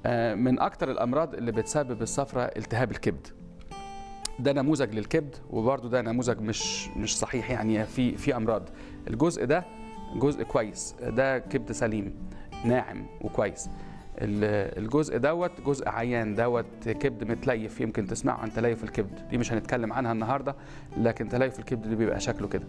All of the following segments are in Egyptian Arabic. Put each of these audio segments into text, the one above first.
آه، من اكتر الامراض اللي بتسبب الصفرة التهاب الكبد ده نموذج للكبد وبرده ده نموذج مش مش صحيح يعني في في امراض الجزء ده جزء كويس ده كبد سليم ناعم وكويس ال- الجزء دوت جزء عيان دوت كبد متليف يمكن تسمعوا عن تليف الكبد دي مش هنتكلم عنها النهارده لكن تليف الكبد ده بيبقى شكله كده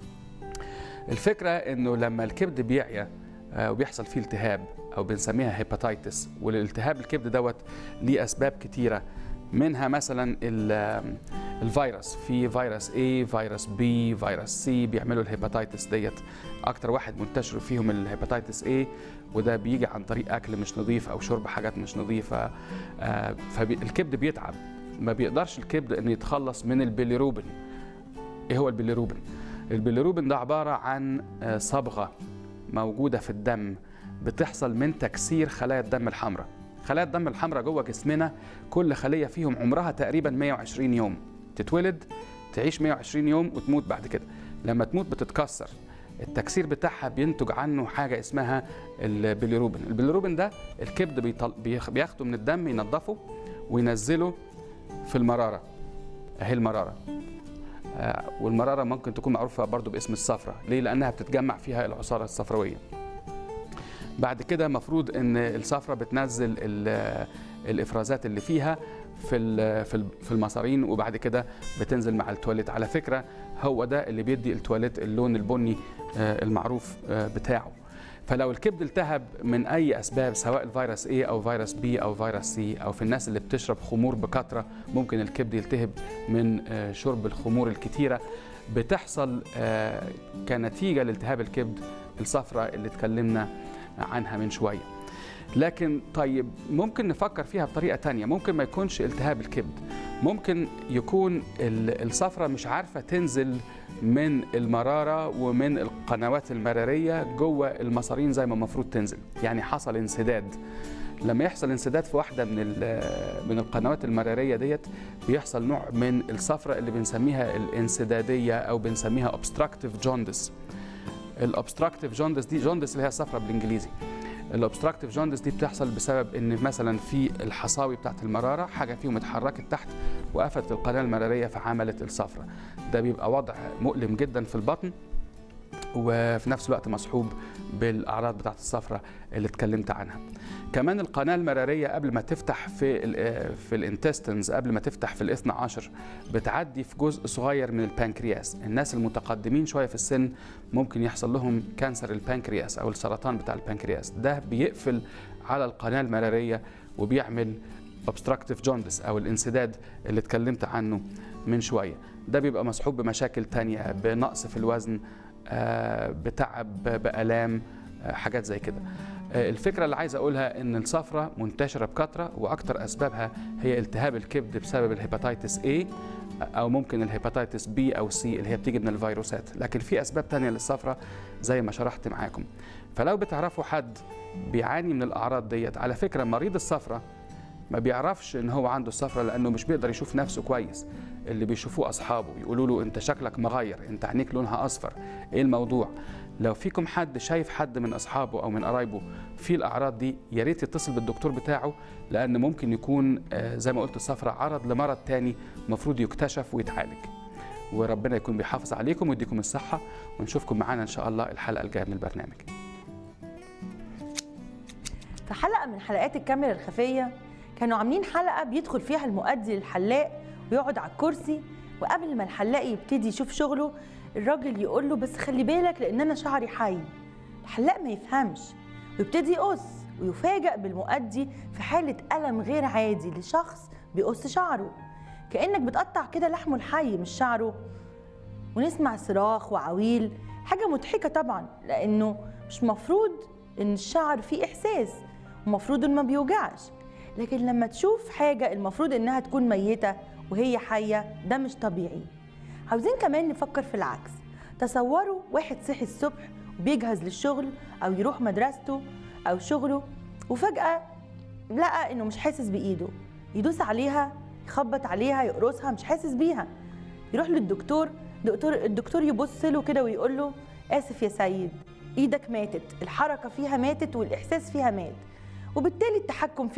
الفكره انه لما الكبد بيعيا آه، وبيحصل فيه التهاب او بنسميها هيباتيتس والالتهاب الكبد دوت ليه اسباب كتيره منها مثلا ال- الفيروس في فيروس A فيروس B فيروس C بيعملوا الهيباتيتس ديت اكتر واحد منتشر فيهم الهيباتيتس A وده بيجي عن طريق اكل مش نظيف او شرب حاجات مش نظيفه آه، فالكبد بيتعب ما بيقدرش الكبد انه يتخلص من البيليروبين ايه هو البيليروبين البيليروبين ده عباره عن آه، صبغه موجوده في الدم بتحصل من تكسير خلايا الدم الحمراء خلايا الدم الحمراء جوه جسمنا كل خليه فيهم عمرها تقريبا 120 يوم تتولد تعيش 120 يوم وتموت بعد كده لما تموت بتتكسر التكسير بتاعها بينتج عنه حاجه اسمها البيليروبين البيليروبين ده الكبد بيطل... بيخ- بياخده من الدم ينظفه وينزله في المراره اهي المراره آه، والمراره ممكن تكون معروفه برضو باسم الصفرة ليه لانها بتتجمع فيها العصاره الصفراويه بعد كده مفروض ان الصفرة بتنزل ال- الافرازات اللي فيها في ال- في ال- في المصارين وبعد كده بتنزل مع التواليت على فكره هو ده اللي بيدي التواليت اللون البني آه، المعروف آه، بتاعه فلو الكبد التهب من اي اسباب سواء الفيروس A او فيروس B او فيروس C او في الناس اللي بتشرب خمور بكثره ممكن الكبد يلتهب من آه، شرب الخمور الكتيره بتحصل آه، كنتيجه لالتهاب الكبد الصفرة اللي اتكلمنا عنها من شويه لكن طيب ممكن نفكر فيها بطريقه تانية ممكن ما يكونش التهاب الكبد ممكن يكون ال- الصفرة مش عارفه تنزل من المراره ومن القنوات المراريه جوه المصارين زي ما المفروض تنزل يعني حصل انسداد لما يحصل انسداد في واحده من ال- من القنوات المراريه ديت بيحصل نوع من الصفرة اللي بنسميها الانسداديه او بنسميها obstructive jaundice الابستراكتيف جوندس دي جوندس اللي هي الصفرة بالانجليزي الابستراكتيف جوندس دي بتحصل بسبب ان مثلا في الحصاوي بتاعت المراره حاجه فيهم اتحركت تحت وقفت القناه المراريه فعملت الصفرة ده بيبقى وضع مؤلم جدا في البطن وفي نفس الوقت مصحوب بالاعراض بتاعت الصفرة اللي اتكلمت عنها كمان القناه المراريه قبل ما تفتح في ال في الانتستنز قبل ما تفتح في الاثنى عشر بتعدي في جزء صغير من البنكرياس الناس المتقدمين شويه في السن ممكن يحصل لهم كانسر البنكرياس او السرطان بتاع البنكرياس ده بيقفل على القناه المراريه وبيعمل obstructive jaundice او الانسداد اللي اتكلمت عنه من شويه ده بيبقى مصحوب بمشاكل تانية بنقص في الوزن آه، بتعب بآلام آه، حاجات زي كده آه، الفكرة اللي عايز أقولها إن الصفرة منتشرة بكثرة وأكثر أسبابها هي التهاب الكبد بسبب الهيباتيتس A أو ممكن الهيباتيتس B أو C اللي هي بتيجي من الفيروسات لكن في أسباب تانية للصفرة زي ما شرحت معاكم فلو بتعرفوا حد بيعاني من الأعراض ديت على فكرة مريض الصفرة ما بيعرفش ان هو عنده الصفرة لانه مش بيقدر يشوف نفسه كويس اللي بيشوفوه اصحابه يقولوا له انت شكلك مغير انت عينيك لونها اصفر ايه الموضوع لو فيكم حد شايف حد من اصحابه او من قرايبه في الاعراض دي يا ريت يتصل بالدكتور بتاعه لان ممكن يكون آه، زي ما قلت الصفرة عرض لمرض تاني المفروض يكتشف ويتعالج وربنا يكون بيحافظ عليكم ويديكم الصحة ونشوفكم معانا إن شاء الله الحلقة الجاية من البرنامج في حلقه من حلقات الكاميرا الخفيه كانوا عاملين حلقه بيدخل فيها المؤدي للحلاق ويقعد على الكرسي وقبل ما الحلاق يبتدي يشوف شغله الراجل يقول له بس خلي بالك لان انا شعري حي الحلاق ما يفهمش ويبتدي يقص ويفاجأ بالمؤدي في حالة ألم غير عادي لشخص بيقص شعره كأنك بتقطع كده لحمه الحي مش شعره ونسمع صراخ وعويل حاجة مضحكة طبعا لأنه مش مفروض إن الشعر فيه إحساس ومفروض إنه ما بيوجعش لكن لما تشوف حاجة المفروض إنها تكون ميتة وهي حية ده مش طبيعي عاوزين كمان نفكر في العكس تصوروا واحد صحي الصبح وبيجهز للشغل أو يروح مدرسته أو شغله وفجأة لقى إنه مش حاسس بإيده يدوس عليها يخبط عليها يقرصها مش حاسس بيها يروح للدكتور دكتور الدكتور يبص له كده ويقول له اسف يا سيد ايدك ماتت الحركه فيها ماتت والاحساس فيها مات وبالتالي التحكم